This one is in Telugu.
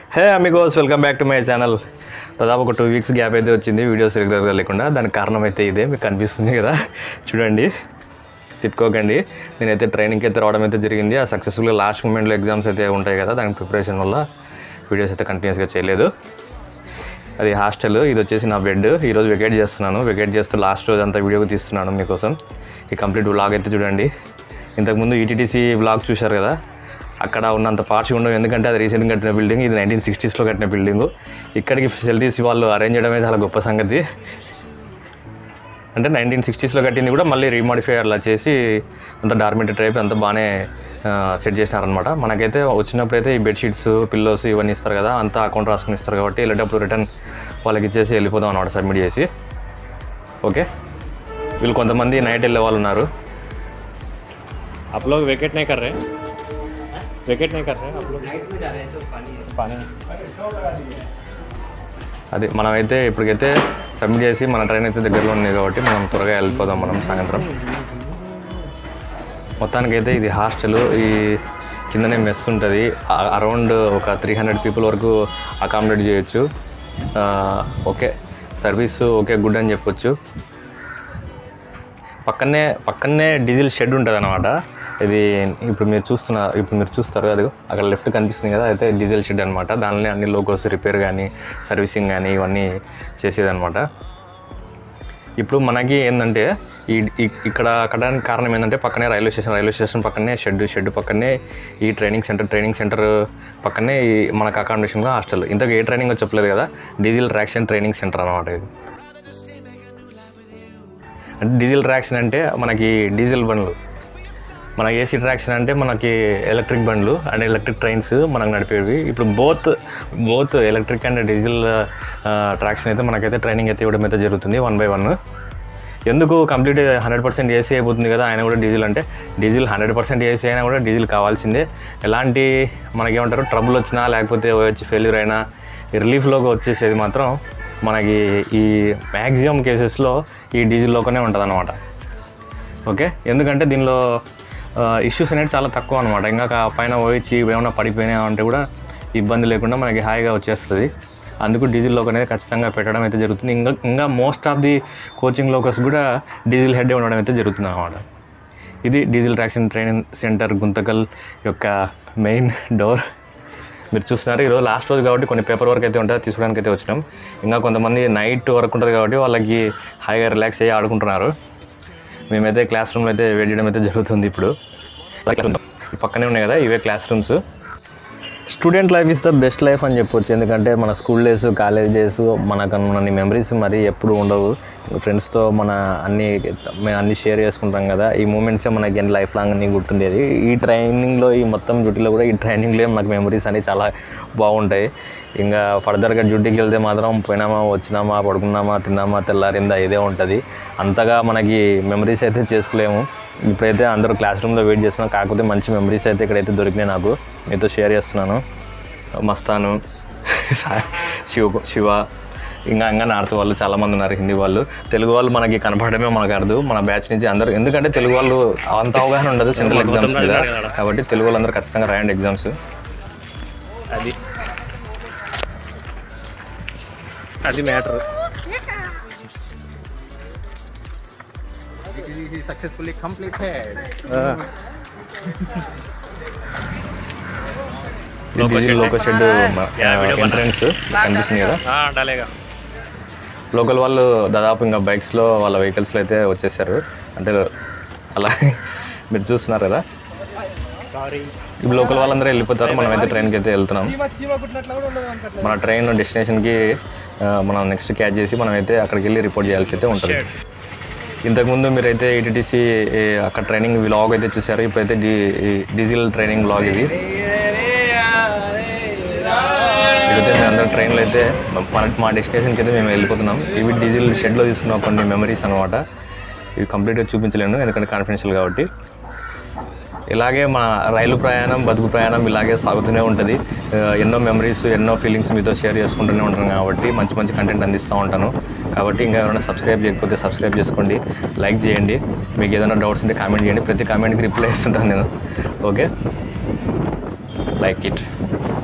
Hey amigos welcome back to my channel దాదాపు ఒక టూ వీక్స్ గ్యాప్ అయితే వచ్చింది వీడియోస్ రెగ్యులర్గా లేకుండా దానికి కారణం అయితే ఇదే మీకు కనిపిస్తుంది కదా చూడండి తిట్టుకోకండి నేనైతే ట్రైనింగ్కి అయితే రావడం అయితే జరిగింది ఆ సక్సెస్ఫుల్గా లాస్ట్ మూమెంట్లో ఎగ్జామ్స్ అయితే ఉంటాయి కదా దానికి ప్రిపరేషన్ వల్ల వీడియోస్ అయితే కంటిన్యూస్గా చేయలేదు అది హాస్టల్ ఇది వచ్చేసి నా బెడ్ ఈరోజు వెకేట్ చేస్తున్నాను వెకేట్ చేస్తూ లాస్ట్ రోజు అంతా వీడియో తీస్తున్నాను మీకోసం ఈ కంప్లీట్ వ్లాగ్ అయితే చూడండి ఇంతకుముందు ఈటీటీసీ వ్లాగ్ చూశారు కదా అక్కడ ఉన్నంత పార్ట్స్ ఉండవు ఎందుకంటే అది రీసెంట్గా కట్టిన బిల్డింగ్ ఇది నైన్టీన్ సిక్స్టీస్లో కట్టిన బిల్డింగ్ ఇక్కడికి ఫెసిలిటీస్ వాళ్ళు అరేంజ్ చేయడమే చాలా గొప్ప సంగతి అంటే నైన్టీన్ సిక్స్టీస్లో కట్టింది కూడా మళ్ళీ రీమాడిఫై అలా చేసి అంత డార్మెంటరీ టైప్ అంత బాగానే సెట్ చేసినారనమాట మనకైతే వచ్చినప్పుడైతే ఈ బెడ్షీట్స్ పిల్లోస్ ఇవన్నీ ఇస్తారు కదా అంతా అకౌంట్ రాసుకుని ఇస్తారు కాబట్టి వెళ్ళేటప్పుడు రిటర్న్ వాళ్ళకి ఇచ్చేసి వెళ్ళిపోదాం అనమాట సబ్మిట్ చేసి ఓకే వీళ్ళు కొంతమంది నైట్ వెళ్ళే వాళ్ళు ఉన్నారు आप लोग वेकेट नहीं कर रहे वेकेट नहीं कर रहे आप लोग पानी అది మనమైతే ఇప్పటికైతే సబ్మిట్ చేసి మన ట్రైన్ అయితే దగ్గరలో ఉంది కాబట్టి మనం త్వరగా వెళ్ళిపోదాం మనం సాయంత్రం మొత్తానికైతే ఇది హాస్టల్ ఈ కిందనే మెస్ ఉంటుంది అరౌండ్ ఒక త్రీ హండ్రెడ్ పీపుల్ వరకు అకామిడేట్ చేయొచ్చు ఆ, ఓకే సర్వీస్ ఓకే గుడ్ అని చెప్పొచ్చు పక్కనే పక్కనే డీజిల్ షెడ్ ఉంటుంది అనమాట ఇది ఇప్పుడు మీరు చూస్తున్న ఇప్పుడు మీరు చూస్తారు అది అక్కడ లెఫ్ట్ కనిపిస్తుంది కదా అయితే డీజిల్ షెడ్ అనమాట దానిలో అన్ని లోగోస్ రిపేర్ కానీ సర్వీసింగ్ కానీ ఇవన్నీ చేసేదన్నమాట ఇప్పుడు మనకి ఏంటంటే ఈ ఈ- ఇక్కడ కట్టడానికి కారణం ఏంటంటే పక్కనే రైల్వే స్టేషన్ రైల్వే స్టేషన్ పక్కనే షెడ్ షెడ్ పక్కనే ఈ ట్రైనింగ్ సెంటర్ ట్రైనింగ్ సెంటర్ పక్కనే ఈ మనకు అకామిడేషన్లో హాస్టల్ ఇంతకు ఏ ట్రైనింగ్ చెప్పలేదు కదా డీజిల్ ట్రాక్షన్ ట్రైనింగ్ సెంటర్ అనమాట ఇది అంటే డీజిల్ ట్రాక్షన్ అంటే మనకి డీజిల్ బండ్లు మన ఏసీ ట్రాక్షన్ అంటే మనకి ఎలక్ట్రిక్ బండ్లు అండ్ ఎలక్ట్రిక్ ట్రైన్స్ మనకు నడిపేవి ఇప్పుడు both both electric and diesel traction అయితే మనకైతే ట్రైనింగ్ అయితే ఇవ్వడం అయితే జరుగుతుంది వన్ బై వన్ ఎందుకు కంప్లీట్ హండ్రెడ్ పర్సెంట్ ఏసీ అయిపోతుంది కదా ఆయన కూడా డీజిల్ అంటే డీజిల్ హండ్రెడ్ పర్సెంట్ ఏసీ అయినా కూడా డీజిల్ కావాల్సిందే ఎలాంటి మనకేమంటారు ట్రబుల్ వచ్చినా లేకపోతే వచ్చి ఫెయిల్యూర్ అయినా రిలీఫ్లోకి వచ్చేసేది మాత్రం మనకి ఈ మ్యాక్సిమం కేసెస్లో ఈ డీజిల్లోనే ఉంటుంది అనమాట ఓకే ఎందుకంటే దీనిలో ఇష్యూస్ అనేది చాలా తక్కువ అనమాట ఇంకా కా- పైన పోయిచ్చి ఏమైనా పడిపోయినా అంటే కూడా ఇబ్బంది లేకుండా మనకి హాయిగా వచ్చేస్తుంది అందుకు డీజిల్ లోక్ అనేది ఖచ్చితంగా పెట్టడం అయితే జరుగుతుంది ఇంకా ఇంకా most of the coaching locos కూడా డీజిల్ హెడ్ ఉండడం అయితే జరుగుతుంది అనమాట ఇది diesel traction training centre Guntakal యొక్క మెయిన్ డోర్ మీరు చూస్తున్నారు ఈరోజు లాస్ట్ రోజు కాబట్టి కొన్ని పేపర్ వర్క్ అయితే ఉంటుంది తీసుకోవడానికి అయితే వచ్చినాం ఇంకా కొంతమంది నైట్ వర్క్ ఉంటుంది కాబట్టి వాళ్ళకి హాయిగా రిలాక్స్ అయ్యి ఆడుకుంటున్నారు మేమైతే క్లాస్ రూమ్లో అయితే వెయిట్ చేయడం అయితే జరుగుతుంది ఇప్పుడు ఈ పక్కనే ఉన్నాయి కదా ఇవే class rooms student life is the best life అని చెప్పొచ్చు ఎందుకంటే మన స్కూల్ డేస్ కాలేజ్ డేస్ మనకు అన్ని మెమరీస్ మరి ఎప్పుడు ఉండవు ఫ్రెండ్స్తో మన అన్ని మేము అన్ని షేర్ చేసుకుంటాం కదా ఈ మూమెంట్సే మనకి లైఫ్ లాంగ్ అన్ని గుర్తుండేది ఈ ట్రైనింగ్లో ఈ మొత్తం డ్యూటీలో కూడా ఈ ట్రైనింగ్లో మనకు మెమరీస్ అనేవి చాలా బాగుంటాయి ఇంకా ఫర్దర్గా డ్యూటీకి వెళ్తే మాత్రం పోయినామా వచ్చినామా పడుకున్నామా తిన్నామా తెల్లారిందా ఇదే ఉంటుంది అంతగా మనకి మెమరీస్ అయితే చేసుకోలేము ఇప్పుడైతే అందరూ క్లాస్ రూమ్లో వెయిట్ చేస్తున్నాం కాకపోతే మంచి మెమరీస్ అయితే ఇక్కడైతే దొరికినాయి నాకు మీతో షేర్ చేస్తున్నాను మస్తాను సా- శివ శివ ఇంకా ఇంకా నార్త్ వాళ్ళు చాలామంది ఉన్నారు హిందీ వాళ్ళు తెలుగు వాళ్ళు మనకి కనపడమే మనకు అర్థం మన బ్యాచ్ నుంచి అందరూ ఎందుకంటే తెలుగు వాళ్ళు అంత అవగాహన ఉండదు సెంట్రల్ ఎగ్జామ్స్ మీద కాబట్టి తెలుగు వాళ్ళందరూ ఖచ్చితంగా రాయండి ఎగ్జామ్స్ అది అది matter It is successfully completed. Loco shed entrance కనిపిస్తుంది కదా డాలేగా లోకల్ వాళ్ళు దాదాపు ఇంకా బైక్స్లో వాళ్ళ వెహికల్స్లో అయితే వచ్చేసారు అంటే అలా మీరు చూస్తున్నారు కదా సారీ ఇప్పుడు లోకల్ వాళ్ళందరూ వెళ్ళిపోతారు మనం అయితే ట్రైన్కి అయితే వెళ్తున్నాం మన ట్రైన్ డెస్టినేషన్కి ఆ, మనం నెక్స్ట్ క్యాచ్ చేసి మనం అయితే అక్కడికి వెళ్ళి రిపోర్ట్ చేయాల్సి అయితే ఉంటుంది ఇంతకుముందు మీరైతే ఈటీటీసీ అక్కడ ట్రైనింగ్ వ్లాగ్ అయితే చూసారు ఇప్పుడైతే డీ డీజిల్ ట్రైనింగ్ వ్లాగ్ ఇది ఇప్పుడైతే మేము అందరూ ట్రైన్లో అయితే మన మా డెస్టినేషన్కి అయితే మేము వెళ్ళిపోతున్నాం ఇవి డీజిల్ షెడ్లో తీసుకున్న కొన్ని మెమరీస్ అనమాట ఇవి కంప్లీట్గా చూపించలేను ఎందుకంటే కాన్ఫిడెన్షియల్ కాబట్టి ఇలాగే మా రైలు ప్రయాణం బతుకు ప్రయాణం ఇలాగే సాగుతూనే ఉంటుంది ఆ, ఎన్నో మెమరీస్ ఎన్నో ఫీలింగ్స్ మీతో షేర్ చేసుకుంటూనే ఉంటాను కాబట్టి మంచి మంచి కంటెంట్ అందిస్తూ ఉంటాను కాబట్టి ఇంకా ఎవరైనా సబ్స్క్రైబ్ చేయకపోతే సబ్స్క్రైబ్ చేసుకోండి లైక్ చేయండి మీకు ఏదైనా డౌట్స్ ఉంటే కామెంట్ చేయండి ప్రతి కామెంట్కి రిప్లై ఇస్తుంటాను నేను ఓకే లైక్ ఇట్